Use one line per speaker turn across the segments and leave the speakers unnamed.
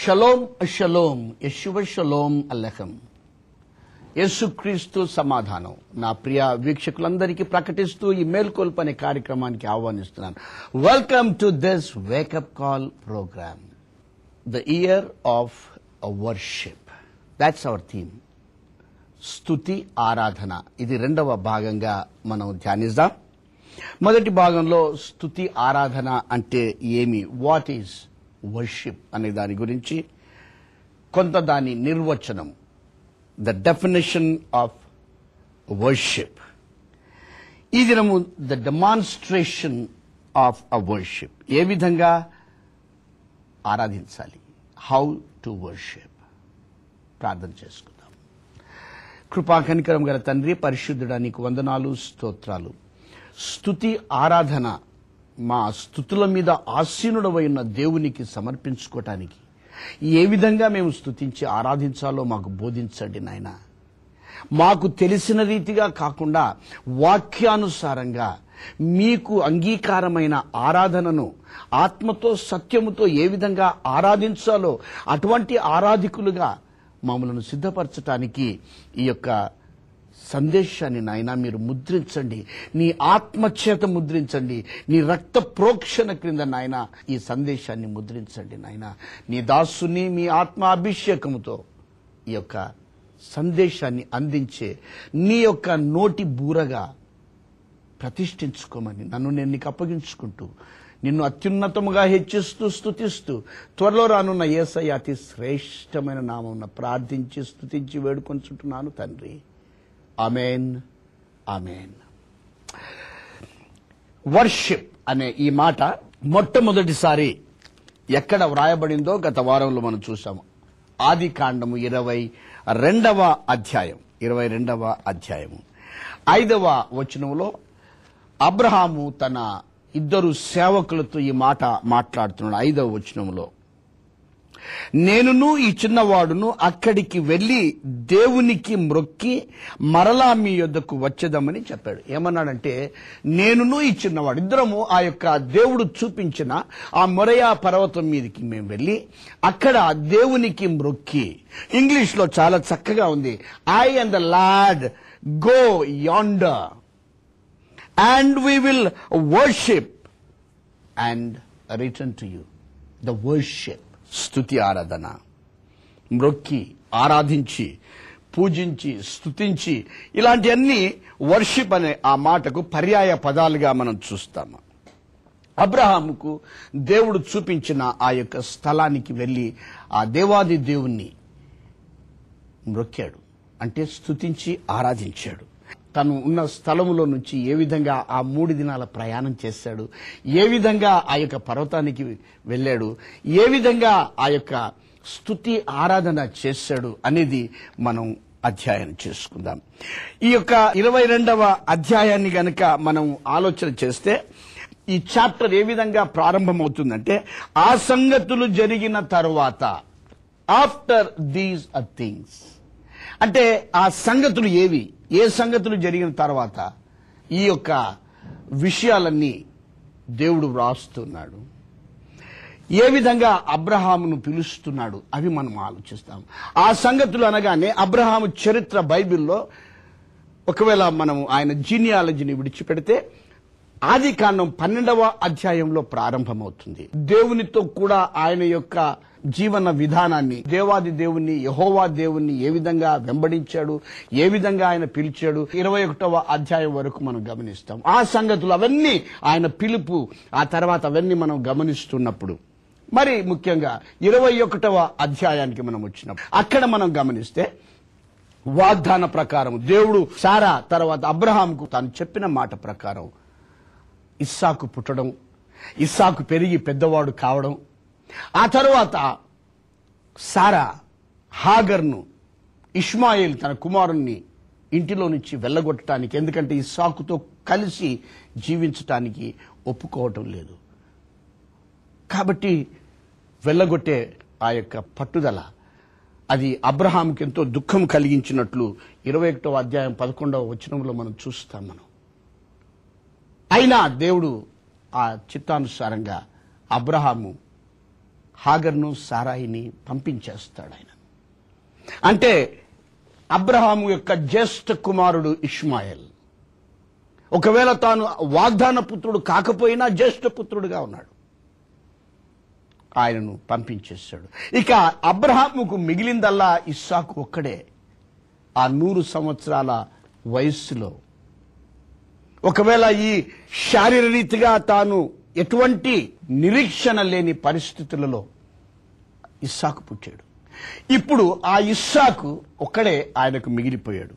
Shalom షలోం Yeshua షలోం అల్లహం యేసుక్రీస్తు సమాధానం నా ప్రియ వీక్షకులందరికీ ప్రకటిస్తూ ఈ మేల్కొల్పు అనే కార్యక్రమానికి ఆహ్వానిస్తున్నాను welcome to this wake up call programme the year of worship that's our theme స్తుతి ఆరాధన ఇది రెండవ భాగంగా మనం ధ్యానిద్దాం మొదటి భాగంలో స్తుతి ఆరాధన అంటే ఏమి వాట్ ఈజ్ వర్షిప్ అనే దాని గురించి కొంత దాని నిర్వచనం ద డెఫినేషన్ ఆఫ్ వర్షిప్ ఈ దినము the demonstration of a worship ఏ విధంగా ఆరాధించాలి హౌ టు వర్షిప్ ప్రార్థన చేసుకుందాం కృపా కనికరం గల తండ్రి పరిశుద్ధుడా నీకు వందనాలు స్తోత్రాలు స్తుతి ఆరాధన మా స్థుతుల మీద ఆసీనుడవై ఉన్న దేవునికి సమర్పించుకోవటానికి ఏ విధంగా మేము స్తుతించి ఆరాధించాలో మాకు బోధించండి నాయన మాకు తెలిసిన రీతిగా కాకుండా వాక్యానుసారంగా మీకు అంగీకారమైన ఆరాధనను ఆత్మతో సత్యముతో ఏ విధంగా ఆరాధించాలో అటువంటి ఆరాధికులుగా మమ్మలను సిద్ధపరచటానికి ఈ యొక్క సందేశాన్ని నాయన మీరు ముద్రించండి నీ ఆత్మచేత ముద్రించండి నీ రక్త ప్రోక్షణ క్రింద నాయన ఈ సందేశాన్ని ముద్రించండి నాయన నీ దాసుని మీ ఆత్మ అభిషేకముతో ఈ యొక్క సందేశాన్ని అందించే నీ యొక్క నోటి బూరగా ప్రతిష్ఠించుకోమని నన్ను నేను నీకు అప్పగించుకుంటూ నిన్ను అత్యున్నతముగా హెచ్చిస్తూ స్తుతిస్తూ త్వరలో రానున్న ఏసయ్య అతి శ్రేష్టమైన నామం ప్రార్థించి స్తుతించి వేడుకొంచుంటున్నాను తండ్రి అమేన్ అమేన్ వర్షిప్ అనే ఈ మాట మొట్టమొదటిసారి ఎక్కడ వ్రాయబడిందో గత వారంలో మనం చూసాము ఆది కాండము ఇరవై రెండవ అధ్యాయం ఇరవై రెండవ అధ్యాయము ఐదవ వచనంలో అబ్రహాము తన ఇద్దరు సేవకులతో ఈ మాట మాట్లాడుతున్నాడు ఐదవ వచనంలో నేనును ఈ చిన్నవాడును అక్కడికి వెళ్లి దేవునికి మ్రొక్కి మరలా మీ యొద్దకు వచ్చేదామని చెప్పాడు ఏమన్నాడంటే నేనును ఈ చిన్నవాడు ఇద్దరము ఆ యొక్క దేవుడు చూపించిన ఆ మొరయా పర్వతం మీదకి మేము వెళ్ళి అక్కడ దేవునికి మ్రొక్కి ఇంగ్లీష్ లో చాలా చక్కగా ఉంది I and the lad go yonder and we will worship and return to you the worship స్తుతి ఆరాధన మ్రొక్కి ఆరాధించి పూజించి స్తుతించి ఇలాంటివన్నీ వర్షిప్ అనే ఆ మాటకు పర్యాయ పదాలుగా మనం చూస్తాము అబ్రహాముకు దేవుడు చూపించిన ఆ యొక్క స్థలానికి వెళ్లి ఆ దేవాది దేవుణ్ణి మ్రొక్కాడు అంటే స్తుతించి ఆరాధించాడు తను ఉన్న స్థలములో నుంచి ఏ విధంగా ఆ మూడు దినాల ప్రయాణం చేశాడు ఏ విధంగా ఆ యొక్క పర్వతానికి వెళ్ళాడు ఏ విధంగా ఆ యొక్క స్తుతి ఆరాధన చేశాడు అనేది మనం అధ్యాయం చేసుకుందాం ఈ యొక్క ఇరవై రెండవ అధ్యాయాన్ని గనక మనం ఆలోచన చేస్తే ఈ చాప్టర్ ఏ విధంగా ప్రారంభమవుతుందంటే ఆ సంగతులు జరిగిన తరువాత ఆఫ్టర్ దీస్ అ థింగ్స్ అంటే ఆ సంగతులు ఏవి ఏ సంగతులు జరిగిన తర్వాత ఈ యొక్క విషయాలన్నీ దేవుడు వ్రాస్తున్నాడు ఏ విధంగా అబ్రహామును పిలుస్తున్నాడు అవి మనం ఆలోచిస్తాం ఆ సంగతులు అనగానే అబ్రహాము చరిత్ర బైబిల్లో ఒకవేళ మనం ఆయన జీనియాలజీని విడిచిపెడితే ఆది కాండం పన్నెండవ అధ్యాయంలో ప్రారంభమవుతుంది దేవునితో కూడా ఆయన యొక్క జీవన విధానాన్ని దేవాది దేవుణ్ణి యహోవా దేవుణ్ణి ఏ విధంగా వెంబడించాడు ఏ విధంగా ఆయన పిలిచాడు ఇరవై ఒకటవ అధ్యాయం వరకు మనం గమనిస్తాం ఆ సంగతులు అవన్నీ ఆయన పిలుపు ఆ తర్వాత అవన్నీ మనం గమనిస్తున్నప్పుడు మరి ముఖ్యంగా ఇరవై ఒకటవ అధ్యాయానికి మనం వచ్చినప్పుడు అక్కడ మనం గమనిస్తే వాగ్దాన ప్రకారం దేవుడు సారా తర్వాత అబ్రహాంకు తాను చెప్పిన మాట ప్రకారం ఇస్సాకు పుట్టడం ఇస్సాకు పెరిగి పెద్దవాడు కావడం ఆ తరువాత సారా హాగర్ను ఇష్మాయిల్ తన కుమారుణ్ణి ఇంటిలో నుంచి వెళ్ళగొట్టడానికి ఎందుకంటే ఇస్సాకుతో కలిసి జీవించటానికి ఒప్పుకోవటం లేదు కాబట్టి వెళ్ళగొట్టే ఆ యొక్క పట్టుదల అది అబ్రహాంకి ఎంతో దుఃఖం కలిగించినట్లు ఇరవై ఒకటో అధ్యాయం పదకొండవ వచనంలో మనం చూస్తాం మనం అయినా దేవుడు ఆ చిత్తానుసారంగా అబ్రహాము హాగర్ను సారాయిని పంపించేస్తాడు ఆయన అంటే అబ్రహాము యొక్క జ్యేష్ఠ కుమారుడు ఇష్మాయల్ ఒకవేళ తాను వాగ్దాన పుత్రుడు కాకపోయినా జ్యేష్ఠ పుత్రుడుగా ఉన్నాడు ఆయనను పంపించేశాడు ఇక అబ్రహాముకు మిగిలిందల్లా ఇస్సాకు ఒక్కడే ఆ నూరు సంవత్సరాల వయస్సులో ఒకవేళ ఈ శారీరరీతిగా తాను ఎటువంటి నిరీక్షణ లేని పరిస్థితులలో ఇస్సాకు పుట్టాడు ఇప్పుడు ఆ ఇస్సాకు ఒక్కడే ఆయనకు మిగిలిపోయాడు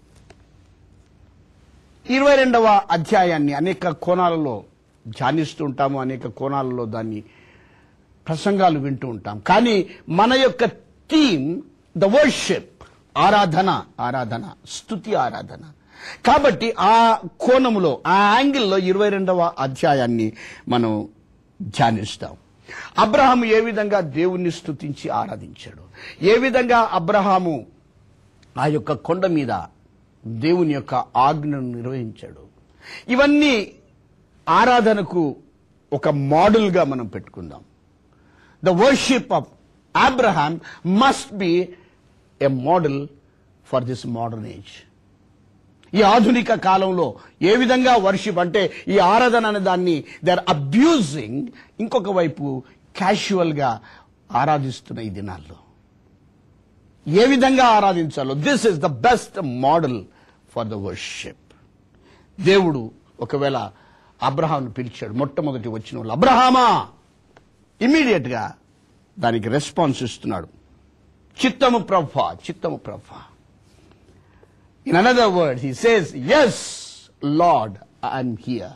ఇరవై రెండవ అధ్యాయాన్ని అనేక కోణాలలో ధ్యానిస్తూ ఉంటాము అనేక కోణాలలో దాన్ని ప్రసంగాలు వింటూ ఉంటాం కానీ మన యొక్క థీమ్ ద వర్షిప్ ఆరాధన ఆరాధన స్తుతి ఆరాధన కాబట్టి ఆ కోణములో ఆ యాంగిల్లో ఇరవై రెండవ అధ్యాయాన్ని మనం ధ్యానిస్తాం అబ్రహాము ఏ విధంగా దేవుణ్ణి స్తుతించి ఆరాధించాడు ఏ విధంగా అబ్రహాము ఆ యొక్క కొండ మీద దేవుని యొక్క ఆజ్ఞను నిర్వహించాడు ఇవన్నీ ఆరాధనకు ఒక మోడల్గా మనం పెట్టుకుందాం the worship of Abraham must be a model for this modern age ఈ ఆధునిక కాలంలో ఏ విధంగా వర్షిప్ అంటే ఈ ఆరాధన అనే దాన్ని దే ఆర్ అబ్యూజింగ్ ఇంకొక వైపు క్యాషువల్ గా ఆరాధిస్తున్న ఈ దినాల్లో ఏ విధంగా ఆరాధించాలో this is the best model for the worship దేవుడు ఒకవేళ అబ్రహాంను పిలిచాడు మొట్టమొదటి వచ్చిన వాళ్ళు అబ్రహామా ఇమ్మీడియట్ గా దానికి రెస్పాన్స్ ఇస్తున్నాడు చిత్తము ప్రభా చిత్తము ప్రభా in another word he says yes Lord I'm here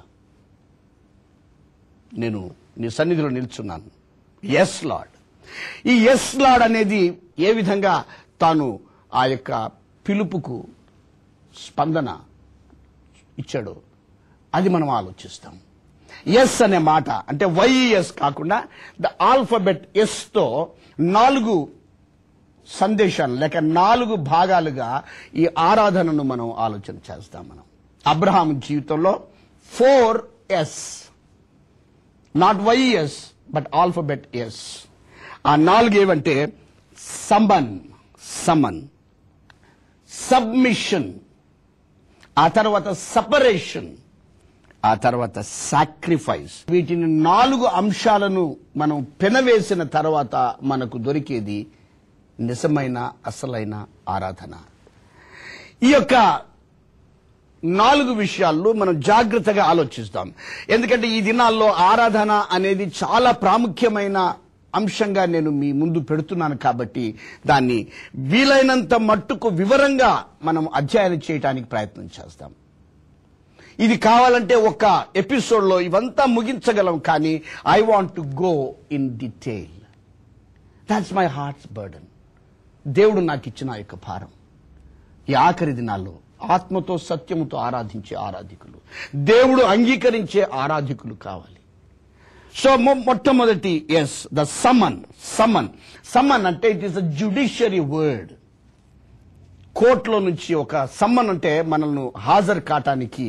నేను నీ సన్నిధిలో నిల్చున్నాను ఎస్ లార్డ్ ఈ ఎస్ లార్డ్ అనేది ఏ విధంగా తాను ఆ యొక్క పిలుపుకు స్పందన ఇచ్చాడో అది మనం ఆలోచిస్తాం ఎస్ అనే మాట అంటే వైఎస్ కాకుండా ద ఆల్ఫబెట్ ఎస్ తో నాలుగు సందేశాలు లేక నాలుగు భాగాలుగా ఈ ఆరాధనను మనం ఆలోచన చేస్తాం మనం అబ్రహాం జీవితంలో four S not yes but alphabet S ఆ నాలుగు ఏవంటే సంబన్ సమన్ సబ్మిషన్ ఆ తర్వాత సపరేషన్ ఆ తర్వాత సాక్రిఫైస్ వీటిని నాలుగు అంశాలను మనం పెనవేసిన తర్వాత మనకు దొరికేది నిజమైన అసలైన ఆరాధన ఈ యొక్క నాలుగు విషయాల్లో మనం జాగ్రత్తగా ఆలోచిస్తాం ఎందుకంటే ఈ దినాల్లో ఆరాధన అనేది చాలా ప్రాముఖ్యమైన అంశంగా నేను మీ ముందు పెడుతున్నాను కాబట్టి దాన్ని వీలైనంత మట్టుకు వివరంగా మనం అధ్యయనం చేయడానికి ప్రయత్నం చేస్తాం ఇది కావాలంటే ఒక ఎపిసోడ్లో ఇవంతా ముగించగలం కానీ I want to go in detail that's my heart's burden దేవుడు నాకు ఇచ్చిన ఆ యొక్క భారం ఈ ఆఖరి దినాల్లో ఆత్మతో సత్యముతో ఆరాధించే ఆరాధికులు దేవుడు అంగీకరించే ఆరాధికులు కావాలి సో మొ- మొట్టమొదటి yes the Saman summon summon అంటే it is a judiciary word కోర్టులో నుంచి ఒక సమ్మన్ అంటే మనల్ని హాజరు కాటానికి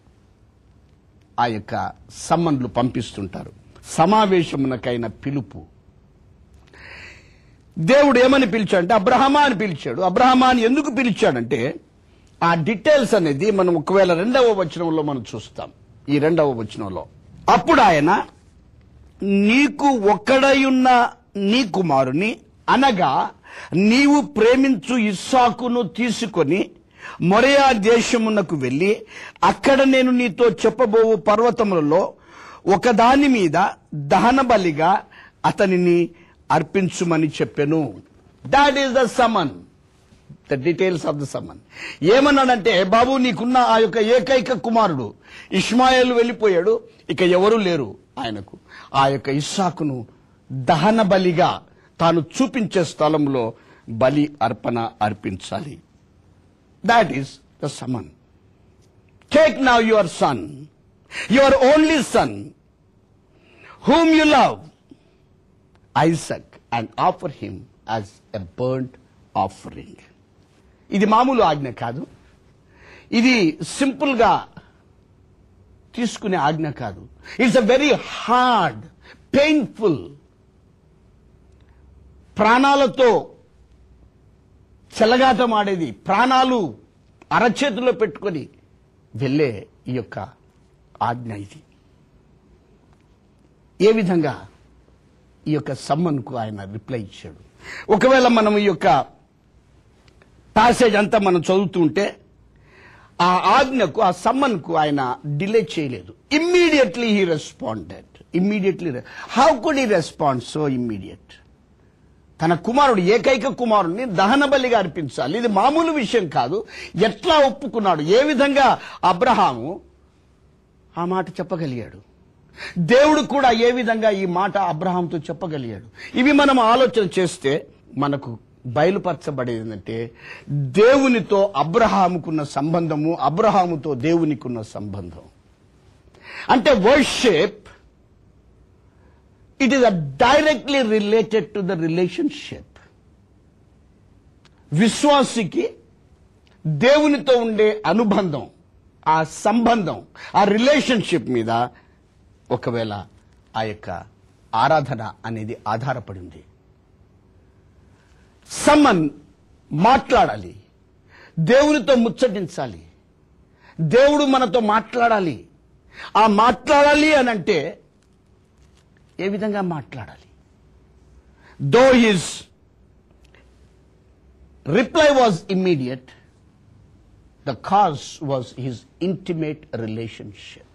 ఆ యొక్క సమ్మన్లు పంపిస్తుంటారు సమావేశమునకైన పిలుపు దేవుడు ఏమని పిలిచాడంటే అబ్రహమా అని పిలిచాడు అబ్రహమా అని ఎందుకు పిలిచాడంటే ఆ డీటెయిల్స్ అనేది మనం ఒకవేళ రెండవ వచనంలో మనం చూస్తాం ఈ రెండవ వచనంలో అప్పుడు ఆయన నీకు ఒక్కడయున్న నీ కుమారుని అనగా నీవు ప్రేమించు ఇస్సాకును తీసుకొని మొరయా దేశమునకు వెళ్ళి అక్కడ నేను నీతో చెప్పబోవు పర్వతములలో ఒకదాని మీద దహన బలిగా అతనిని అర్పించుమని చెప్పెను that is the summon the details of the summon ఏమన్నాడంటే బాబు నీకున్న ఆ యొక్క ఏకైక కుమారుడు ఇస్మాయిల్ వెళ్ళిపోయాడు ఇక ఎవరూ లేరు ఆయనకు ఆ యొక్క ఇస్సాకును దహన బలిగా తాను చూపించే స్థలంలో బలి అర్పణ అర్పించాలి that is the summon take now your son your only son whom you love, Isaac, and offer him as a burnt offering. ఇది మామూలు ఆజ్ఞ కాదు ఇది సింపుల్ గా తీసుకునే ఆజ్ఞ కాదు it's a very hard painful ప్రాణాలతో చెలగాటమాడేది ప్రాణాలు అరచేతిలో పెట్టుకొని వెళ్ళే ఈ యొక్క ఆజ్ఞ ఇది ఏ విధంగా ఈ యొక్క సమ్మన్కు ఆయన రిప్లై ఇచ్చాడు ఒకవేళ మనం ఈ యొక్క ప్యాసేజ్ అంతా మనం చదువుతుంటే ఆ ఆజ్ఞకు ఆ సమ్మన్కు ఆయన డిలే చేయలేదు immediately he responded immediately how could he respond so immediate తన కుమారుడు ఏకైక కుమారుడిని దహన బలిగా అర్పించాలి ఇది మామూలు విషయం కాదు ఎట్లా ఒప్పుకున్నాడు ఏ విధంగా అబ్రహాము ఆ మాట చెప్పగలిగాడు దేవుడు కూడా ఏ విధంగా ఈ మాట అబ్రహాంతో చెప్పగలిగాడు ఇవి మనం ఆలోచన చేస్తే మనకు బయలుపరచబడేది ఏంటంటే దేవునితో అబ్రహాముకున్న సంబంధము అబ్రహాముతో దేవునికున్న సంబంధం అంటే worship it is a directly related to the relationship విశ్వాసికి దేవునితో ఉండే అనుబంధం ఆ సంబంధం ఆ రిలేషన్షిప్ మీద ఒకవేళ ఆ యొక్క ఆరాధన అనేది ఆధారపడింది సమ్మన్ మాట్లాడాలి దేవునితో ముచ్చటించాలి దేవుడు మనతో మాట్లాడాలి ఆ మాట్లాడాలి అని అంటే ఏ విధంగా మాట్లాడాలి though his reply was immediate the cause was his intimate relationship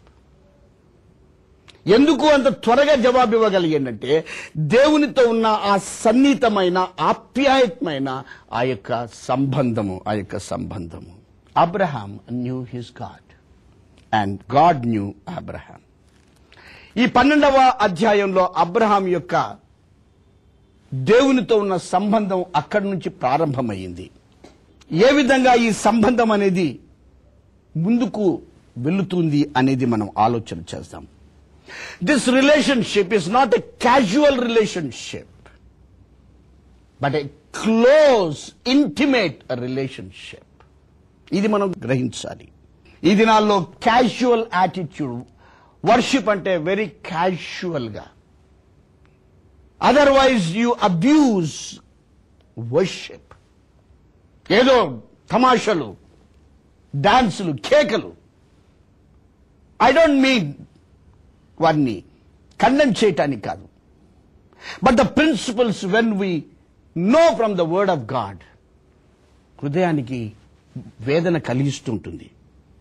ఎందుకు అంత త్వరగా జవాబు ఇవ్వగలిగిందంటే దేవునితో ఉన్న ఆ సన్నిహితమైన ఆప్యాయతమైన ఆ యొక్క సంబంధము ఆ యొక్క సంబంధము Abraham knew his God and God knew Abraham ఈ పన్నెండవ అధ్యాయంలో అబ్రహాం యొక్క దేవునితో ఉన్న సంబంధం అక్కడి నుంచి ప్రారంభమైంది ఏ విధంగా ఈ సంబంధం అనేది ముందుకు వెళుతుంది అనేది మనం ఆలోచన చేద్దాం this relationship is not a casual relationship but a close intimate relationship ఇది మనం గ్రహించాలి ఈ దినాల్లో క్యాజువల్ యాటిట్యూడ్ వర్షిప్ అంటే వెరీ క్యాజువల్ గా అదర్వైజ్ యు అబ్యూజ్ వర్షిప్ ఏదో తమాషలు డాన్సులు కేకలు ఐ డోంట్ మీన్ వారిని ఖండం చేయటానికి కాదు but the principles when we know from the word of God హృదయానికి వేదన కలిగిస్తుంటుంది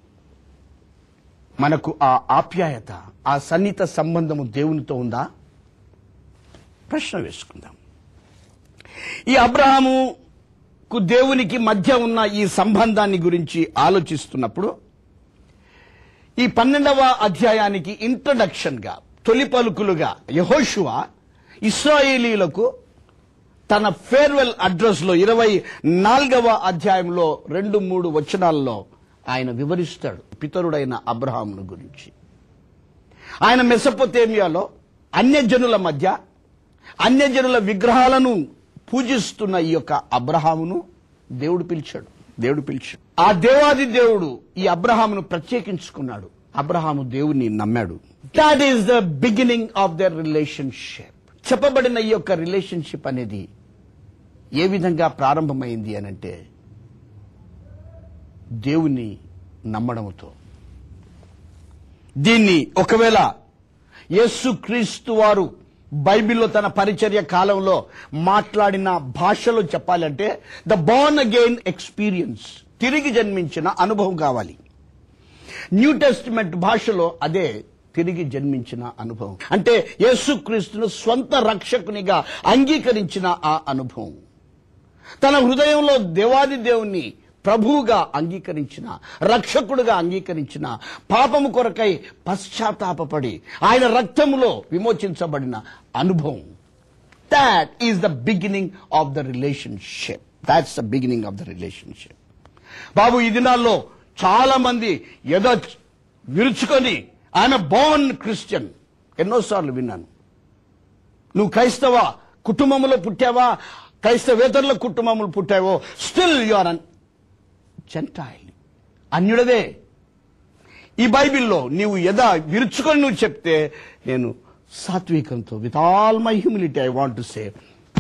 మనకు ఆ ఆప్యాయత ఆ సన్నిహిత సంబంధము దేవునితో ఉందా ప్రశ్న వేసుకుందాం ఈ అబ్రహాముకు దేవునికి మధ్య ఉన్న ఈ సంబంధాన్ని గురించి ఆలోచిస్తున్నప్పుడు ఈ పన్నెండవ అధ్యాయానికి ఇంట్రడక్షన్ గా తొలి పలుకులుగా యహోషువ ఇస్రాయేలీలకు తన ఫేర్వెల్ అడ్రస్ లో ఇరవై నాలుగవ అధ్యాయంలో రెండు మూడు వచనాల్లో ఆయన వివరిస్తాడు పితరుడైన అబ్రహామును గురించి ఆయన మెసపోతేమియాలో అన్యజనుల మధ్య అన్యజనుల విగ్రహాలను పూజిస్తున్న ఈ యొక్క అబ్రహామును దేవుడు పిలిచాడు దేవుడు పిలిచాడు ఆ దేవాది దేవుడు ఈ అబ్రహామును ప్రత్యేకించుకున్నాడు అబ్రహాము దేవుని నమ్మాడు that is the beginning of the relationship చెప్పబడిన ఈ యొక్క రిలేషన్షిప్ అనేది ఏ విధంగా ప్రారంభమైంది అనంటే దేవుని నమ్మడంతో దీన్ని ఒకవేళ యేసు క్రీస్తు వారు బైబిల్లో తన పరిచర్య కాలంలో మాట్లాడిన భాషలో చెప్పాలంటే ద బార్న్ అగైన్ ఎక్స్పీరియన్స్ తిరిగి జన్మించిన అనుభవం కావాలి న్యూ టెస్టిమెంట్ భాషలో అదే తిరిగి జన్మించిన అనుభవం అంటే యేసుక్రీస్తును స్వంత రక్షకునిగా అంగీకరించిన ఆ అనుభవం తన హృదయంలో దేవాది దేవుణ్ణి ప్రభువుగా అంగీకరించిన రక్షకుడుగా అంగీకరించిన పాపము కొరకై పశ్చాత్తాపపడి ఆయన రక్తములో విమోచించబడిన అనుభవం that is the beginning of the relationship that's the beginning of the relationship బాబు ఈ దినాల్లో చాలా మంది ఏదో విరుచుకొని ఆయన బోర్న్ క్రిస్టియన్ ఎన్నోసార్లు విన్నాను నువ్వు క్రైస్తవ కుటుంబంలో పుట్టావా క్రైస్తవేతరుల కుటుంబంలో పుట్టావో still you are an gentile అన్యుడదే ఈ బైబిల్లో నీవు యదా విరుచుకొని నువ్వు చెప్తే నేను సాత్వికంతో with all my humility I want to say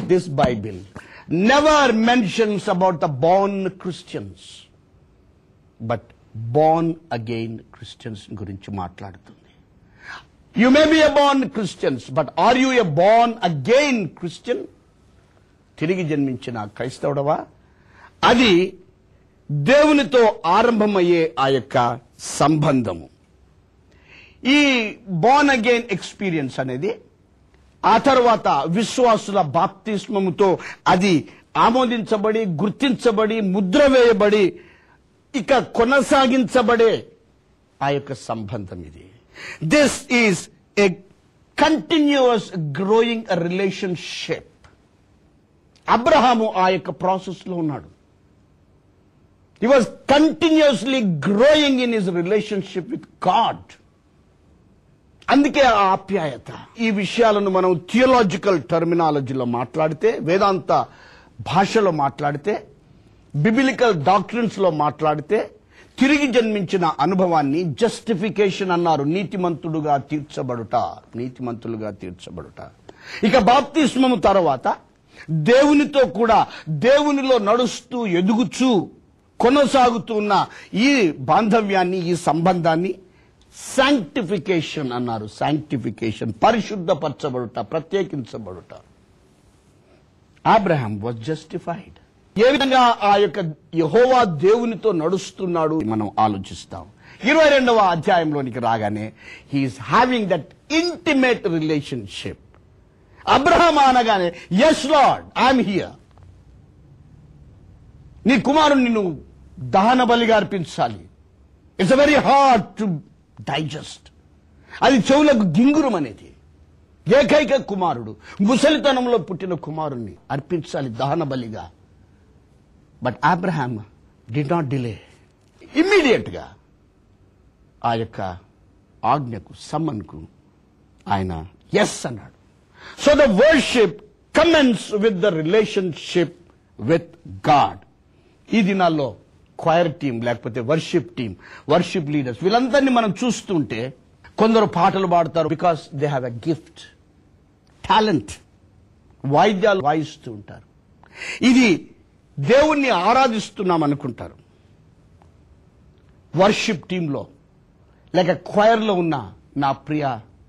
this Bible never mentions about the born Christians, but born again Christians గురించి మాట్లాడుతుంది you may be a born Christians but are you a born again Christian తిరిగి జన్మించిన క్రైస్తవుడవా అది దేవునితో ఆరంభమయ్యే ఆ యొక్క సంబంధము ఈ బోర్న్ అగైన్ ఎక్స్పీరియన్స్ అనేది ఆ తర్వాత విశ్వాసుల బాప్తిస్మముతో అది ఆమోదించబడి గుర్తించబడి ముద్ర వేయబడి ఇక కొనసాగించబడే ఆ యొక్క సంబంధం ఇది this is a continuous growing relationship Abraham ఆ యొక్క ప్రాసెస్ లో ఉన్నాడు he was continuously growing in his relationship with God అందుకే ఆ ఆప్యాయత ఈ విషయాలను మనం థియోలాజికల్ టర్మినాలజీలో మాట్లాడితే వేదాంత భాషలో మాట్లాడితే బిబిలికల్ డాక్టరిన్స్ లో మాట్లాడితే తిరిగి జన్మించిన అనుభవాన్ని జస్టిఫికేషన్ అన్నారు నీతిమంతుడుగా తీర్చబడుట నీతిమంతులుగా తీర్చబడుట ఇక బాప్తిస్మము తర్వాత దేవునితో కూడా దేవునిలో నడుస్తూ ఎదుగుచూ కొనసాగుతున్న ఈ బాంధవ్యాన్ని ఈ సంబంధాన్ని శాంక్టిఫికేషన్ అన్నారు శాంక్టిఫికేషన్ పరిశుద్ధపరచబడుట ప్రత్యేకించబడుట అబ్రహాం వాజ్ జస్టిఫైడ్ ఏ విధంగా ఆ యొక్క యహోవా దేవునితో నడుస్తున్నాడు మనం ఆలోచిస్తాం ఇరవై రెండవ అధ్యాయంలోనికి రాగానే he is having that intimate relationship Abraham అనగానే ఎస్ లార్డ్ ఐఎమ్ హియర్ నీ కుమారుని నువ్వు దహన బలిగా అర్పించాలి it's a very hard to digest అది చెవులకు గింగురం అనేది ఏకైక కుమారుడు ముసలితనంలో పుట్టిన కుమారుణ్ణి అర్పించాలి దహన బలిగా but Abraham did not delay immediate గా ఆ యొక్క ఆజ్ఞకు సమ్మన్కు ఆయన ఎస్ అన్నాడు so the worship commence with the relationship with God ఈ దినాల్లో క్వైర్ టీం లేకపోతే వర్షిప్ టీం వర్షిప్ లీడర్స్ వీళ్ళందరినీ మనం చూస్తుంటే కొందరు పాటలు పాడతారు because they have a gift talent వాయిద్యాలు వాయిస్తూ ఉంటారు ఇది దేవుణ్ణి ఆరాధిస్తున్నాం అనుకుంటారు వర్షిప్ టీంలో లేక క్వైర్లో ఉన్న నా ప్రియ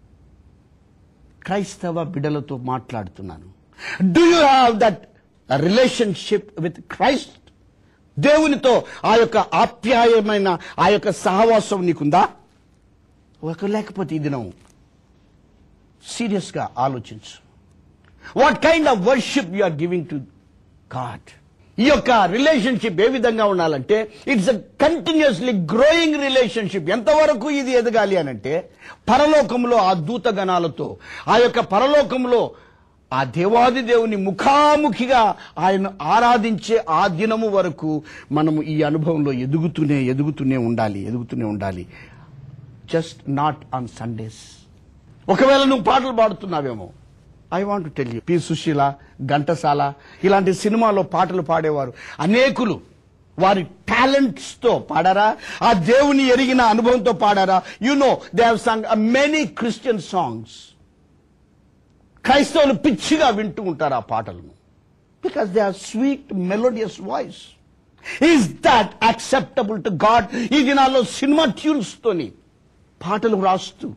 క్రైస్తవ బిడలతో మాట్లాడుతున్నాను do you have that relationship with Christ దేవునితో ఆ యొక్క ఆప్యాయమైన ఆ యొక్క సహవాసం నీకుందా ఒక లేకపోతే ఇది నువ్వు సీరియస్ గా ఆలోచించు what kind of worship you are giving to God ఈ యొక్క రిలేషన్షిప్ ఏ విధంగా ఉండాలంటే it's a continuously growing relationship ఎంతవరకు ఇది ఎదగాలి అనంటే పరలోకంలో ఆ దూతగణాలతో ఆ యొక్క పరలోకంలో ఆ దేవాది దేవుని ముఖాముఖిగా ఆయన ఆరాధించే ఆ దినము వరకు మనము ఈ అనుభవంలో ఎదుగుతూనే ఎదుగుతూనే ఉండాలి ఎదుగుతూనే ఉండాలి జస్ట్ నాట్ ఆన్ సండేస్ ఒకవేళ నువ్వు పాటలు పాడుతున్నావేమో I want tell you P Susheela Ghantasala ఇలాంటి సినిమాలో పాటలు పాడేవారు అనేకులు వారి టాలెంట్స్ తో పాడారా ఆ దేవుని ఎరిగిన అనుభవంతో పాడారా you know they have sung many Christian songs క్రైస్తవులు పిచ్చిగా వింటూ ఉంటారు ఆ పాటలను because they are sweet melodious voice is that acceptable to God ఈ దినాల్లో సినిమా ట్యూన్స్ తోని పాటలు రాస్తూ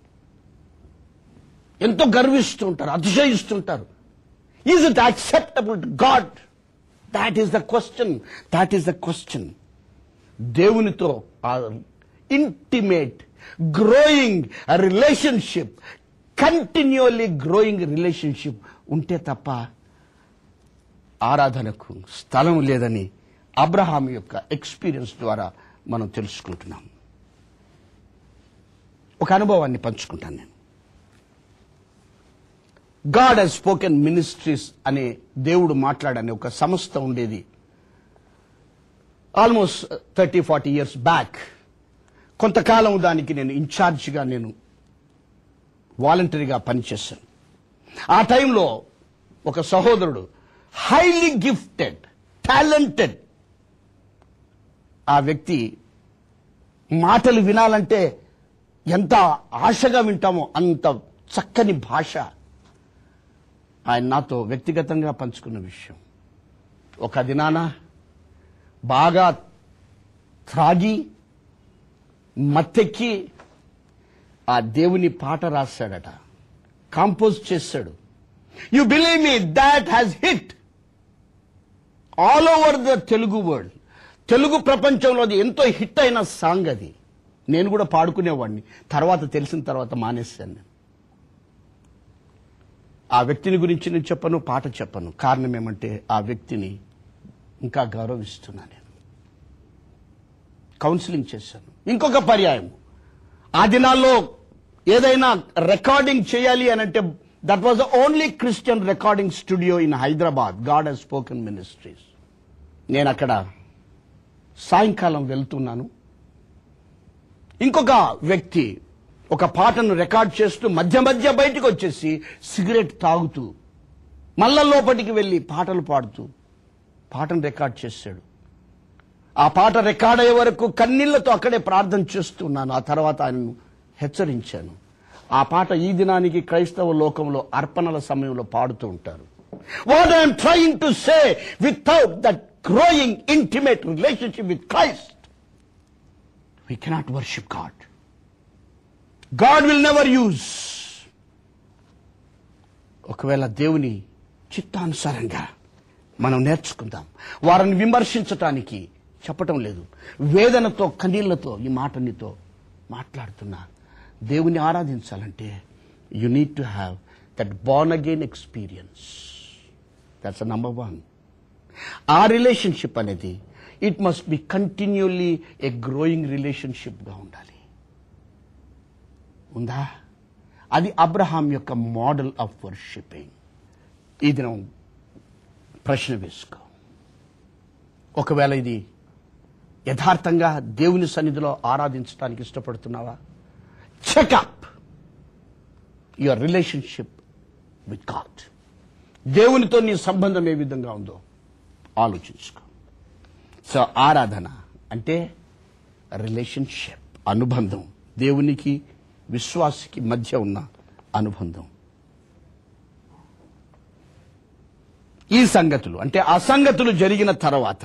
ఎంతో గర్విస్తుంటారు అతిశయిస్తుంటారు is it acceptable to God that is the question that is the question దేవునితో intimate growing relationship continually growing relationship ఉంటే తప్ప ఆరాధనకు స్థలం లేదని అబ్రహాం యొక్క ఎక్స్పీరియన్స్ ద్వారా మనం తెలుసుకుంటున్నాం ఒక అనుభవాన్ని పంచుకుంటాను నేను గాడ్ హెస్ స్పోకెన్ మినిస్ట్రీస్ అనే దేవుడు మాట్లాడని ఒక సంస్థ ఉండేది almost thirty forty years back కొంతకాలం దానికి నేను ఇన్ఛార్జిగా నేను వాలంటరీగా పనిచేశాను ఆ టైంలో ఒక సహోదరుడు హైలీ గిఫ్టెడ్ టాలెంటెడ్ ఆ వ్యక్తి మాటలు వినాలంటే ఎంత ఆశగా వింటామో అంత చక్కని భాష ఆయన నాతో వ్యక్తిగతంగా పంచుకున్న విషయం ఒక దినాన బాగా త్రాగి మత్తెక్కి ఆ దేవుని పాట రాశాడట కాంపోజ్ చేశాడు you believe me that has hit all over the Telugu world Telugu ప్రపంచంలో అది ఎంతో హిట్ అయిన సాంగ్ అది నేను కూడా పాడుకునేవాడిని తర్వాత తెలిసిన తర్వాత మానేశాను నేను ఆ వ్యక్తిని గురించి నేను చెప్పను పాట చెప్పను కారణం ఏమంటే ఆ వ్యక్తిని ఇంకా గౌరవిస్తున్నా నేను కౌన్సిలింగ్ చేశాను ఇంకొక పర్యాయం ఆ దినాల్లో ఏదైనా రికార్డింగ్ చేయాలి అని అంటే that was the only Christian recording studio in Hyderabad God has spoken ministries నేను అక్కడ సాయంకాలం వెళ్తున్నాను ఇంకొక వ్యక్తి ఒక పాటను రికార్డ్ చేస్తూ మధ్య మధ్య బయటకు వచ్చేసి సిగరెట్ తాగుతూ మళ్ళా లోపలికి వెళ్ళి పాటలు పాడుతూ పాటను రికార్డ్ చేశాడు ఆ పాట రికార్డ్ అయ్యే వరకు కన్నీళ్లతో అక్కడే ప్రార్థన చేస్తున్నాను ఆ తర్వాత ఆయనను హెచ్చరించాను ఆ పాట ఈ దినానికి క్రైస్తవ లోకంలో అర్పణల సమయంలో పాడుతూ ఉంటారు what I'm trying to say without that growing intimate relationship with Christ we cannot worship God God will never use ఒకవేళ దేవుని చిత్తానుసారంగా మనం నేర్చుకుందాం వారిని విమర్శించటానికి చెప్పటం లేదు వేదనతో కన్నీళ్లతో ఈ మాట నీతో మాట్లాడుతున్నా దేవుని ఆరాధించాలంటే you need to have that born again experience that's number one ఆ రిలేషన్షిప్ అనేది it must be continually a growing రిలేషన్షిప్గా ఉండాలి ఉందా అది అబ్రహాం యొక్క మోడల్ ఆఫ్ వర్షిపింగ్ ఈ దినం ప్రశ్న వేసుకో ఒకవేళ ఇది యథార్థంగా దేవుని సన్నిధిలో ఆరాధించడానికి ఇష్టపడుతున్నావా check up your relationship with God దేవునితో నీ సంబంధం ఏ విధంగా ఉందో ఆలోచించుకో సో ఆరాధన అంటే రిలేషన్షిప్ అనుబంధం దేవునికి విశ్వాసికి మధ్య ఉన్న అనుబంధం ఈ సంగతులు అంటే ఆ సంగతులు జరిగిన తర్వాత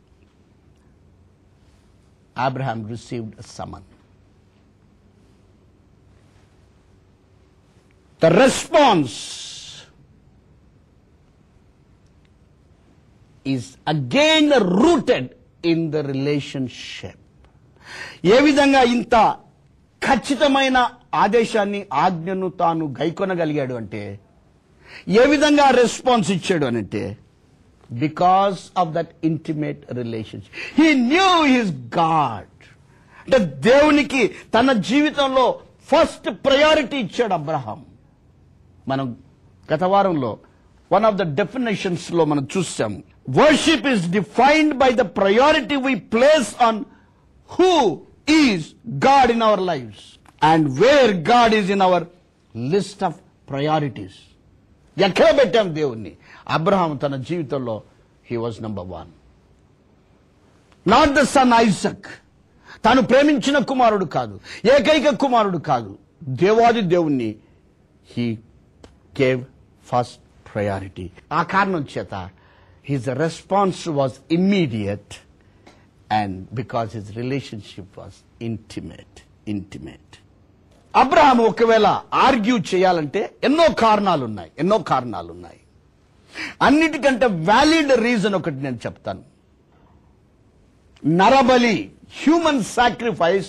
Abraham received summon the response is again rooted in the relationship ఏ విధంగా ఇంత ఖచ్చితమైన ఆదేశాన్ని ఆజ్ఞను తాను గైకొనగలిగాడు అంటే ఏ విధంగా రెస్పాన్స్ ఇచ్చాడు అని అంటే because of that intimate relationship he knew his God అంటే దేవునికి తన జీవితంలో ఫస్ట్ ప్రయారిటీ ఇచ్చాడు అబ్రహాం మనం గత వారంలో వన్ ఆఫ్ ద డెఫినేషన్స్ లో మనం చూసాం worship is defined by the priority we place on who is God in our lives and where God is in our list of priorities ఎక్కడ పెట్టాం దేవుణ్ణి అబ్రహాం తన జీవితంలో he was number one not the son Isaac తాను ప్రేమించిన కుమారుడు కాదు ఏకైక కుమారుడు కాదు దేవాది దేవుణ్ణి హీ గేవ్ ఫస్ట్ ప్రయారిటీ ఆ కారణం చేత his response was immediate and because his relationship was intimate intimate Abraham ఒకవేళ ఆర్గ్యూ చేయాలంటే ఎన్నో కారణాలు ఉన్నాయి ఎన్నో కారణాలు ఉన్నాయి అన్నిటికంటే వ్యాలిడ్ రీజన్ ఒకటి నేను చెప్తాను నరబలి human sacrifice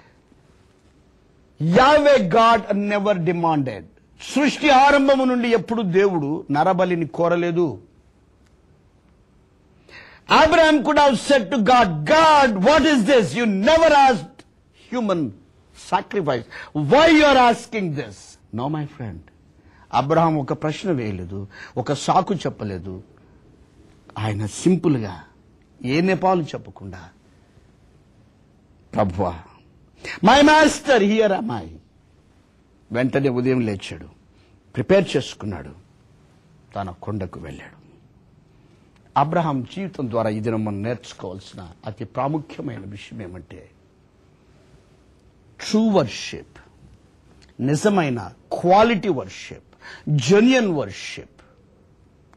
Yahweh God never demanded సృష్టి ఆరంభము నుండి ఎప్పుడు దేవుడు నరబలిని కోరలేదు Abraham could have said to God God what is this you never asked human sacrifice why you are asking this no my friend Abraham ఒక ప్రశ్న వేయలేదు ఒక సాకు చెప్పలేదు ఆయన సింపుల్గా ఏ నేపాలు చెప్పకుండా ప్రభువా మై మాస్టర్ హియర్ అమ్మాయి వెంటనే ఉదయం లేచాడు ప్రిపేర్ చేసుకున్నాడు తన కొండకు వెళ్ళాడు అబ్రహాం జీవితం ద్వారా ఇది మనం నేర్చుకోవాల్సిన అతి ప్రాముఖ్యమైన విషయం ఏమంటే ట్రూ వర్షిప్ నిజమైన quality worship genuine worship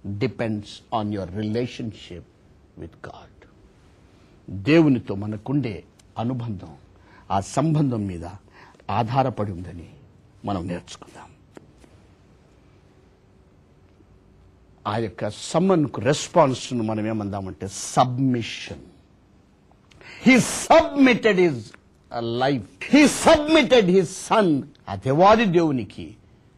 depends on your relationship with God దేవునితో మనకుండే అనుబంధం ఆ సంబంధం మీద ఆధారపడి ఉందని మనం నేర్చుకుందాం ఆ యొక్క సమ్మన్కు రెస్పాన్స్ మనం ఏమందామంటే submission he submitted his life he submitted his son ఆ దేవాది దేవునికి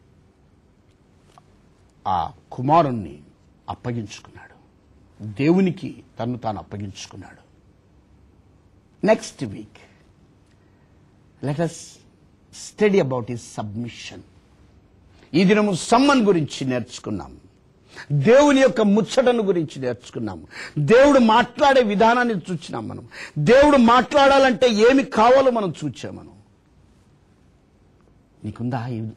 ఆ కుమారుణ్ణి అప్పగించుకున్నాడు దేవునికి తను తాను అప్పగించుకున్నాడు next week let us study about his submission ఈ దినము సమ్మన్ గురించి నేర్చుకున్నాం దేవుని యొక్క ముచ్చటను గురించి నేర్చుకున్నాము దేవుడు మాట్లాడే విధానాన్ని చూచినాం మనం దేవుడు మాట్లాడాలంటే ఏమి కావాలో మనం చూచాం మనం నీకుందా ఈ-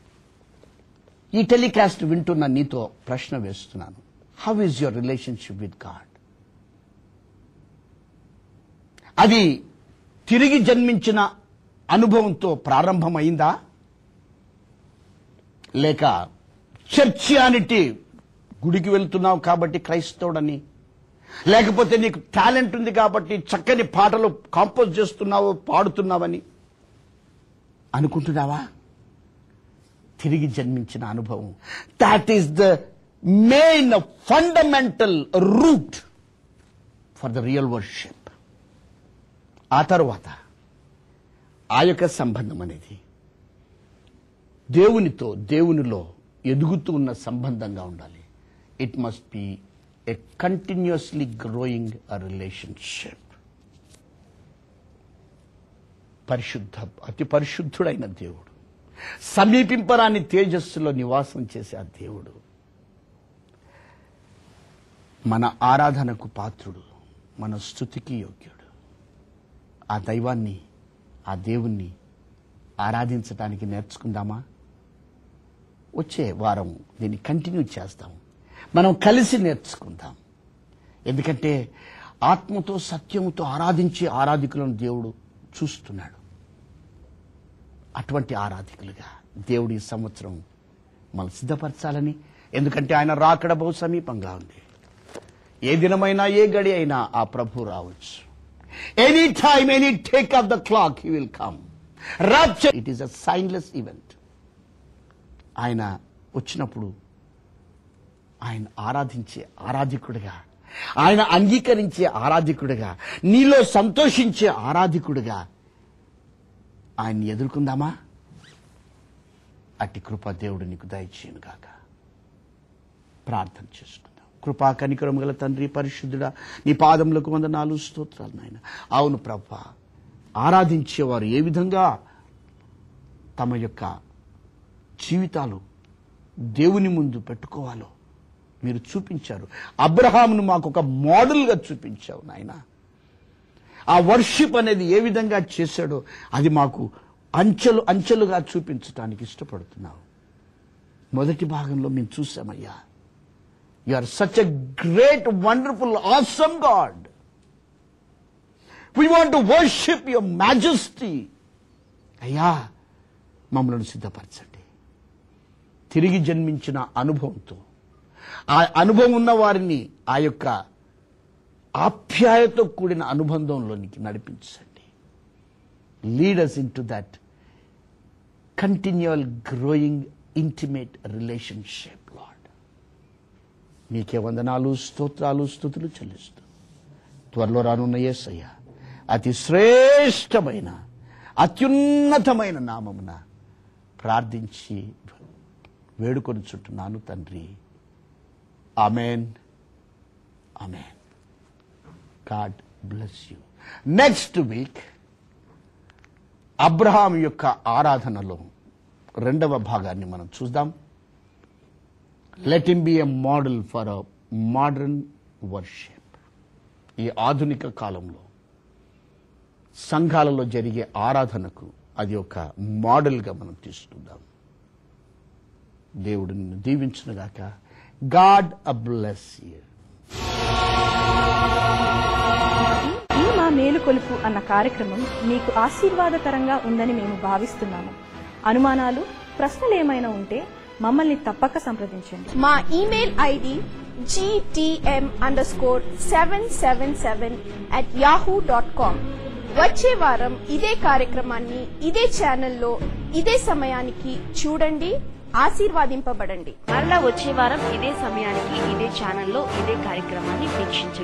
ఈ టెలికాస్ట్ వింటున్న నీతో ప్రశ్న వేస్తున్నాను how is your relationship with God అది తిరిగి జన్మించిన అనుభవంతో ప్రారంభమైందా లేక చర్చియానిటీ గుడికి వెళ్తున్నావు కాబట్టి క్రైస్తవుడని లేకపోతే నీకు టాలెంట్ ఉంది కాబట్టి చక్కని పాటలు కాంపోజ్ చేస్తున్నావు పాడుతున్నావని అనుకుంటున్నావా తిరిగి జన్మించిన అనుభవం that is the main fundamental root for the real worship ఆ తరువాత ఆ యొక్క సంబంధం అనేది దేవునితో దేవునిలో ఎదుగుతూ ఉన్న సంబంధంగా ఉండాలి it must be a continuously growing a relationship పరిశుద్ధ అతి పరిశుద్ధుడైన దేవుడు సమీపింపరాని తేజస్సులో నివాసం చేసే ఆ దేవుడు మన ఆరాధనకు పాత్రుడు మన స్థుతికి యోగ్యుడు ఆ దైవాన్ని ఆ దేవుణ్ణి ఆరాధించడానికి నేర్చుకుందామా వచ్చే వారం దీన్ని కంటిన్యూ చేస్తాం మనం కలిసి నేర్చుకుందాం ఎందుకంటే ఆత్మతో సత్యముతో ఆరాధించే ఆరాధికులను దేవుడు చూస్తున్నాడు అటువంటి ఆరాధికులుగా దేవుడి ఈ సంవత్సరం మనం సిద్ధపరచాలని ఎందుకంటే ఆయన రాకడ బహు సమీపంగా ఉంది ఏ దినమైనా ఏ గడి అయినా ఆ ప్రభు రావచ్చు any time any tick of the clock he will come rapture it is a signless event ఆయన వచ్చినప్పుడు ఆయన ఆరాధించే ఆరాధికుడిగా ఆయన అంగీకరించే ఆరాధికుడిగా నీలో సంతోషించే ఆరాధికుడిగా ఆయన్ని ఎదుర్కొందామా అట్టి కృప దేవుడు నీకు దయచేయను గాక ప్రార్థన చేసుకుందాం కృపా కనికరం గల తండ్రి పరిశుద్ధుడా నీ పాదములకు వందనాలు స్తోత్రాలు నాయన అవును ప్రభా ఆరాధించేవారు ఏ విధంగా తమ యొక్క జీవితాలు దేవుని ముందు పెట్టుకోవాలో మీరు చూపించారు అబ్రహామును మాకు ఒక మోడల్గా చూపించావు నాయనా ఆ వర్షిప్ అనేది ఏ విధంగా చేశాడో అది మాకు అంచెలు అంచెలుగా చూపించడానికి ఇష్టపడుతున్నావు మొదటి భాగంలో మేము చూసామయ్యా you are such a great wonderful awesome God we want to worship your majesty అయ్యా మమ్మల్ని సిద్ధపరచండి తిరిగి జన్మించిన అనుభవంతో ఆ అనుభవం ఉన్న వారిని ఆ యొక్క ఆప్యాయతో కూడిన అనుబంధంలోనికి నడిపించండి leaders into that continual growing intimate relationship Lord మీకే వందనాలు స్తోత్రాలు స్థుతులు చెల్లిస్తూ త్వరలో రానున్న యేసయ్య అతి శ్రేష్టమైన అత్యున్నతమైన నామమున ప్రార్థించి వేడుకొని చుట్టున్నాను తండ్రి amen amen God bless you next week Abraham యొక్క ఆరాధనలో రెండవ భాగాన్ని మనం చూద్దాం let him be a model for a modern worship ఈ ఆధునిక కాలంలో సంఘాలలో జరిగే ఆరాధనకు అది ఒక మోడల్గా మనం తీసుకుందాం దేవుడు నిన్ను దీవించునుగాక గాడ్ అ బ్లెస్ యూ
ఈ మా మేలుకొలుపు అన్న కార్యక్రమం మీకు ఆశీర్వాదకరంగా ఉందని మేము భావిస్తున్నాము అనుమానాలు ప్రశ్నలు ఏమైనా ఉంటే మమ్మల్ని తప్పక సంప్రదించండి
మా email ID GTM underscore seven seven seven at Yahoo dot com వచ్చే వారం ఇదే కార్యక్రమాన్ని ఇదే ఛానల్లో ఇదే సమయానికి చూడండి ఆశీర్వాదింపబడండి
మరలా వచ్చే వారం ఇదే సమయానికి ఇదే ఛానల్లో ఇదే కార్యక్రమాన్ని వీక్షించండి